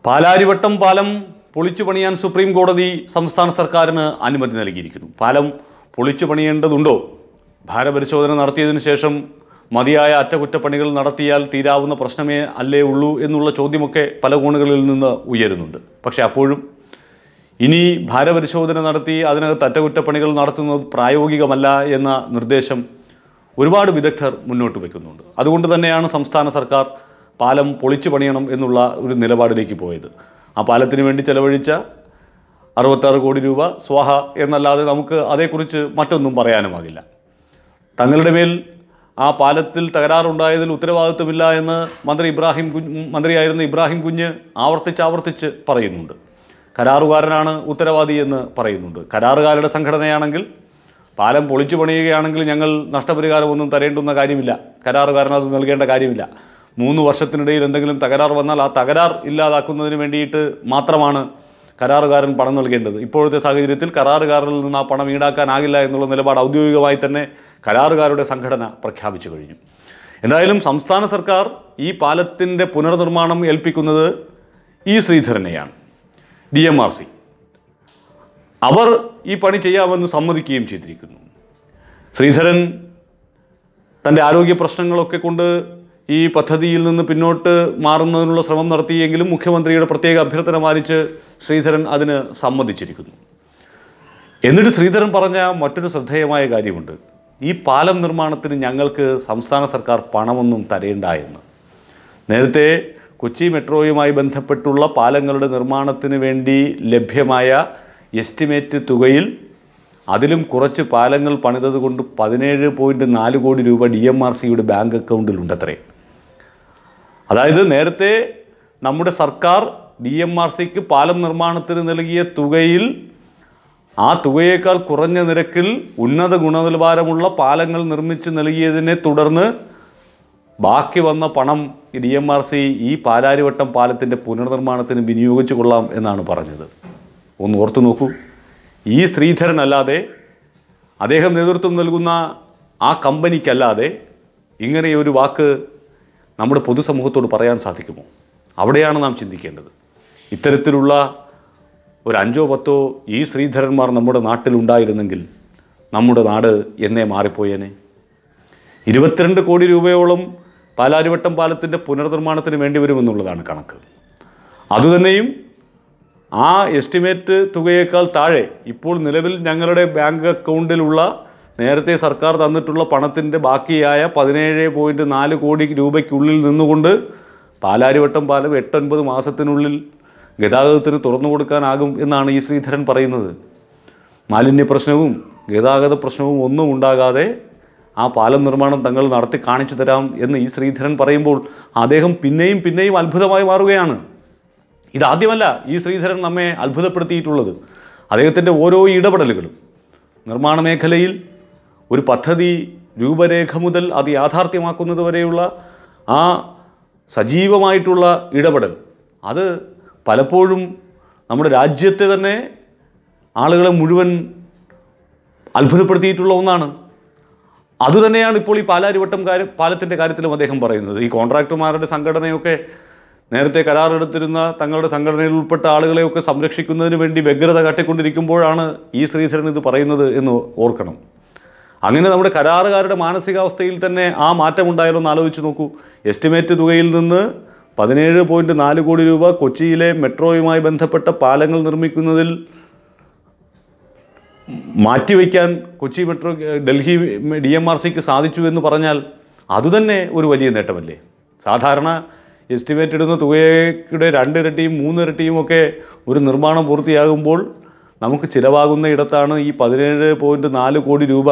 പാലാരിവട്ടം പാലം പൊളിച്ചു പണിയാൻ സുപ്രീം കോടതി സംസ്ഥാന സർക്കാരിന് അനുമതി നൽകിയിരിക്കുന്നു പാലം പൊളിച്ചു പണിയേണ്ടതുണ്ടോ ഭാരപരിശോധന നടത്തിയതിനു ശേഷം മതിയായ അറ്റകുറ്റപ്പണികൾ നടത്തിയാൽ തീരാവുന്ന പ്രശ്നമേ അല്ലേ ഉള്ളൂ എന്നുള്ള ചോദ്യമൊക്കെ പല കോണുകളിൽ നിന്ന് ഉയരുന്നുണ്ട് പക്ഷേ അപ്പോഴും ഇനി ഭാരപരിശോധന നടത്തി അതിനകത്ത് അറ്റകുറ്റപ്പണികൾ നടത്തുന്നത് പ്രായോഗികമല്ല എന്ന നിർദ്ദേശം ഒരുപാട് വിദഗ്ധർ മുന്നോട്ട് വയ്ക്കുന്നുണ്ട് അതുകൊണ്ട് തന്നെയാണ് സംസ്ഥാന സർക്കാർ പാലം പൊളിച്ചു പണിയണം എന്നുള്ള ഒരു നിലപാടിലേക്ക് പോയത് ആ പാലത്തിന് വേണ്ടി ചെലവഴിച്ച അറുപത്താറ് കോടി രൂപ സ്വാഹ എന്നല്ലാതെ നമുക്ക് അതേക്കുറിച്ച് മറ്റൊന്നും പറയാനുമാകില്ല തങ്ങളുടെ മേൽ ആ പാലത്തിൽ തകരാറുണ്ടായതിൽ ഉത്തരവാദിത്വമില്ല എന്ന് മന്ത്രി ഇബ്രാഹിം കുഞ്ഞ് മന്ത്രിയായിരുന്ന ഇബ്രാഹിം കുഞ്ഞ് ആവർത്തിച്ച് ആവർത്തിച്ച് പറയുന്നുണ്ട് കരാറുകാരനാണ് ഉത്തരവാദി എന്ന് പറയുന്നുണ്ട് കരാറുകാരുടെ സംഘടനയാണെങ്കിൽ പാലം പൊളിച്ചു പണിയുകയാണെങ്കിൽ ഞങ്ങൾ നഷ്ടപരിഹാരമൊന്നും തരേണ്ടുന്ന കാര്യമില്ല കരാറുകാരൻ അത് നൽകേണ്ട കാര്യമില്ല മൂന്ന് വർഷത്തിനിടയിൽ എന്തെങ്കിലും തകരാർ വന്നാൽ ആ തകരാർ ഇല്ലാതാക്കുന്നതിന് വേണ്ടിയിട്ട് മാത്രമാണ് കരാറുകാരൻ പണം നൽകേണ്ടത് ഇപ്പോഴത്തെ സാഹചര്യത്തിൽ കരാറുകാരിൽ നിന്ന് ആ പണം ഈടാക്കാനാകില്ല എന്നുള്ള നിലപാട് ഔദ്യോഗികമായി തന്നെ കരാറുകാരുടെ സംഘടന പ്രഖ്യാപിച്ചു കഴിഞ്ഞു എന്തായാലും സംസ്ഥാന സർക്കാർ ഈ പാലത്തിൻ്റെ പുനർനിർമ്മാണം ഏൽപ്പിക്കുന്നത് ഈ ശ്രീധരനെയാണ് ഡി എം ആർ സി അവർ ഈ പണി ചെയ്യാമെന്ന് സമ്മതിക്കുകയും ചെയ്തിരിക്കുന്നു ശ്രീധരൻ തൻ്റെ ആരോഗ്യ പ്രശ്നങ്ങളൊക്കെ കൊണ്ട് ഈ പദ്ധതിയിൽ നിന്ന് പിന്നോട്ട് മാറുന്നതിനുള്ള ശ്രമം നടത്തിയെങ്കിലും മുഖ്യമന്ത്രിയുടെ പ്രത്യേക അഭ്യർത്ഥന മാനിച്ച് ശ്രീധരൻ അതിന് സമ്മതിച്ചിരിക്കുന്നു എന്നിട്ട് ശ്രീധരൻ പറഞ്ഞ മറ്റൊരു ശ്രദ്ധേയമായ കാര്യമുണ്ട് ഈ പാലം നിർമ്മാണത്തിന് ഞങ്ങൾക്ക് സംസ്ഥാന സർക്കാർ പണമൊന്നും തരേണ്ട എന്ന് നേരത്തെ കൊച്ചി മെട്രോയുമായി ബന്ധപ്പെട്ടുള്ള പാലങ്ങളുടെ നിർമ്മാണത്തിന് വേണ്ടി ലഭ്യമായ എസ്റ്റിമേറ്റ് തുകയിൽ അതിലും കുറച്ച് പാലങ്ങൾ പണിതത് കൊണ്ട് പതിനേഴ് പോയിൻറ്റ് നാല് കോടി രൂപ ഡി എം ആർ സിയുടെ ബാങ്ക് അക്കൗണ്ടിലുണ്ടത്രേ അതായത് നേരത്തെ നമ്മുടെ സർക്കാർ ഡി എം ആർ സിക്ക് പാലം നിർമ്മാണത്തിന് നൽകിയ തുകയിൽ ആ തുകയേക്കാൾ കുറഞ്ഞ നിരക്കിൽ ഉന്നത ഗുണനിലവാരമുള്ള പാലങ്ങൾ നിർമ്മിച്ച് നൽകിയതിനെ തുടർന്ന് ബാക്കി വന്ന പണം ഡി എം ആർ സി ഈ പാലാരിവട്ടം പാലത്തിൻ്റെ പുനർനിർമ്മാണത്തിന് വിനിയോഗിച്ചു കൊള്ളാം എന്നാണ് പറഞ്ഞത് ഒന്ന് ഓർത്തു നോക്കൂ ഈ ശ്രീധരൻ അല്ലാതെ അദ്ദേഹം നേതൃത്വം നൽകുന്ന ആ കമ്പനിക്കല്ലാതെ ഇങ്ങനെയൊരു വാക്ക് നമ്മുടെ പൊതുസമൂഹത്തോട് പറയാൻ സാധിക്കുമോ അവിടെയാണ് നാം ചിന്തിക്കേണ്ടത് ഇത്തരത്തിലുള്ള ഒരു അഞ്ചോ പത്തോ ഈ ശ്രീധരന്മാർ നമ്മുടെ നാട്ടിലുണ്ടായിരുന്നെങ്കിൽ നമ്മുടെ നാട് എന്നേ മാറിപ്പോയേനെ ഇരുപത്തിരണ്ട് കോടി രൂപയോളം പാലാരിവട്ടം പാലത്തിൻ്റെ പുനർനിർമ്മാണത്തിന് വേണ്ടി വരുമെന്നുള്ളതാണ് കണക്ക് അതുതന്നെയും ആ എസ്റ്റിമേറ്റ് തുകയേക്കാൾ താഴെ ഇപ്പോൾ നിലവിൽ ഞങ്ങളുടെ ബാങ്ക് അക്കൗണ്ടിലുള്ള നേരത്തെ സർക്കാർ തന്നിട്ടുള്ള പണത്തിൻ്റെ ബാക്കിയായ പതിനേഴ് പോയിൻറ്റ് നാല് കോടി രൂപയ്ക്കുള്ളിൽ നിന്നുകൊണ്ട് പാലാരിവട്ടം പാലം എട്ടൊൻപത് മാസത്തിനുള്ളിൽ ഗതാഗതത്തിന് തുറന്നു കൊടുക്കാനാകും എന്നാണ് ഈ ശ്രീധരൻ പറയുന്നത് മാലിന്യ പ്രശ്നവും ഗതാഗത പ്രശ്നവും ഒന്നും ഉണ്ടാകാതെ ആ പാലം നിർമ്മാണം തങ്ങൾ നടത്തി കാണിച്ചു തരാം എന്ന് ഈ ശ്രീധരൻ പറയുമ്പോൾ അദ്ദേഹം പിന്നെയും പിന്നെയും അത്ഭുതമായി മാറുകയാണ് ഇതാദ്യമല്ല ഈ ശ്രീധരൻ നമ്മെ അത്ഭുതപ്പെടുത്തിയിട്ടുള്ളത് അദ്ദേഹത്തിൻ്റെ ഓരോ ഇടപെടലുകളും നിർമ്മാണ മേഖലയിൽ ഒരു പദ്ധതി രൂപരേഖ മുതൽ അത് യാഥാർത്ഥ്യമാക്കുന്നത് വരെയുള്ള ആ സജീവമായിട്ടുള്ള ഇടപെടൽ അത് പലപ്പോഴും നമ്മുടെ രാജ്യത്തെ തന്നെ ആളുകളെ മുഴുവൻ അത്ഭുതപ്പെടുത്തിയിട്ടുള്ള ഒന്നാണ് അതുതന്നെയാണ് ഇപ്പോൾ ഈ പാലാരിവട്ടം കാര്യം പാലത്തിൻ്റെ കാര്യത്തിലും അദ്ദേഹം പറയുന്നത് ഈ കോൺട്രാക്ടർമാരുടെ സംഘടനയൊക്കെ നേരത്തെ കരാറെടുത്തിരുന്ന തങ്ങളുടെ സംഘടനയിൽ ഉൾപ്പെട്ട ആളുകളെയൊക്കെ സംരക്ഷിക്കുന്നതിന് വേണ്ടി വ്യഗ്രത കാട്ടിക്കൊണ്ടിരിക്കുമ്പോഴാണ് ഈ ശ്രീധരൻ ഇത് പറയുന്നത് എന്ന് ഓർക്കണം അങ്ങനെ നമ്മുടെ കരാറുകാരുടെ മാനസികാവസ്ഥയിൽ തന്നെ ആ മാറ്റമുണ്ടായാലോ എന്ന് ആലോചിച്ച് നോക്കൂ എസ്റ്റിമേറ്റ് തുകയിൽ നിന്ന് പതിനേഴ് പോയിൻറ്റ് നാല് കോടി രൂപ കൊച്ചിയിലെ മെട്രോയുമായി ബന്ധപ്പെട്ട പാലങ്ങൾ നിർമ്മിക്കുന്നതിൽ മാറ്റിവെക്കാൻ Kochi metro Delhi D M R സിക്ക് സാധിച്ചു എന്ന് പറഞ്ഞാൽ അതുതന്നെ ഒരു വലിയ നേട്ടമല്ലേ സാധാരണ എസ്റ്റിമേറ്റ് ഇടുന്ന തുകയുടെ രണ്ടിരട്ടിയും മൂന്നിരട്ടിയും ഒക്കെ ഒരു നിർമ്മാണം പൂർത്തിയാകുമ്പോൾ നമുക്ക് ചിലവാകുന്ന ഇടത്താണ് ഈ പതിനേഴ് പോയിൻറ്റ് നാല് കോടി രൂപ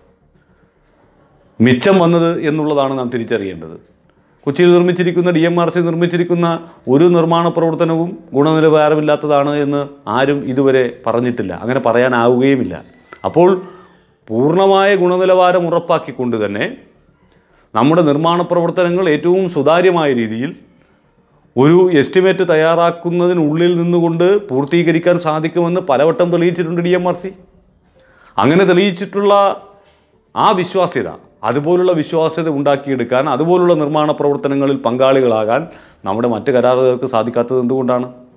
മിച്ചം വന്നത് എന്നുള്ളതാണ് നാം തിരിച്ചറിയേണ്ടത് കൊച്ചിയിൽ നിർമ്മിച്ചിരിക്കുന്ന ഡി എം ആർ സി നിർമ്മിച്ചിരിക്കുന്ന ഒരു നിർമ്മാണ പ്രവർത്തനവും ഗുണനിലവാരമില്ലാത്തതാണ് എന്ന് ആരും ഇതുവരെ പറഞ്ഞിട്ടില്ല അങ്ങനെ പറയാനാവുകയുമില്ല അപ്പോൾ പൂർണ്ണമായ ഗുണനിലവാരം ഉറപ്പാക്കിക്കൊണ്ട് തന്നെ നമ്മുടെ നിർമ്മാണ പ്രവർത്തനങ്ങൾ ഏറ്റവും സുതാര്യമായ രീതിയിൽ ഒരു എസ്റ്റിമേറ്റ് തയ്യാറാക്കുന്നതിനുള്ളിൽ നിന്നുകൊണ്ട് പൂർത്തീകരിക്കാൻ സാധിക്കുമെന്ന് പലവട്ടം തെളിയിച്ചിട്ടുണ്ട് ഡി എം ആർ സി അങ്ങനെ തെളിയിച്ചിട്ടുള്ള ആ വിശ്വാസ്യത അതുപോലുള്ള വിശ്വാസ്യത ഉണ്ടാക്കിയെടുക്കാൻ അതുപോലുള്ള നിർമ്മാണ പ്രവർത്തനങ്ങളിൽ പങ്കാളികളാകാൻ നമ്മുടെ മറ്റ് കരാറുകാർക്ക് സാധിക്കാത്തത് എന്തുകൊണ്ടാണ്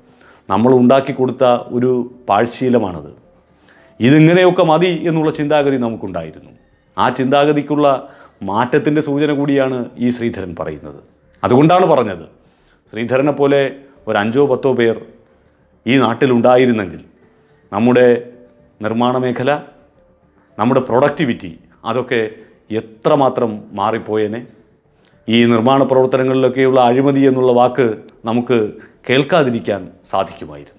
നമ്മൾ ഉണ്ടാക്കി കൊടുത്ത ഒരു പാഴ്ശീലമാണത് ഇതിങ്ങനെയൊക്കെ മതി എന്നുള്ള ചിന്താഗതി നമുക്കുണ്ടായിരുന്നു ആ ചിന്താഗതിക്കുള്ള മാറ്റത്തിൻ്റെ സൂചന കൂടിയാണ് ഈ ശ്രീധരൻ പറയുന്നത് അതുകൊണ്ടാണ് പറഞ്ഞത് ശ്രീധരനെ പോലെ ഒരു അഞ്ചോ പത്തോ പേർ ഈ നാട്ടിലുണ്ടായിരുന്നെങ്കിൽ നമ്മുടെ നിർമ്മാണ മേഖല നമ്മുടെ പ്രൊഡക്ടിവിറ്റി അതൊക്കെ എത്രമാത്രം മാറിപ്പോയേനെ ഈ നിർമ്മാണ പ്രവർത്തനങ്ങളിലൊക്കെയുള്ള അഴിമതി എന്നുള്ള വാക്ക് നമുക്ക് കേൾക്കാതിരിക്കാൻ സാധിക്കുമായിരുന്നു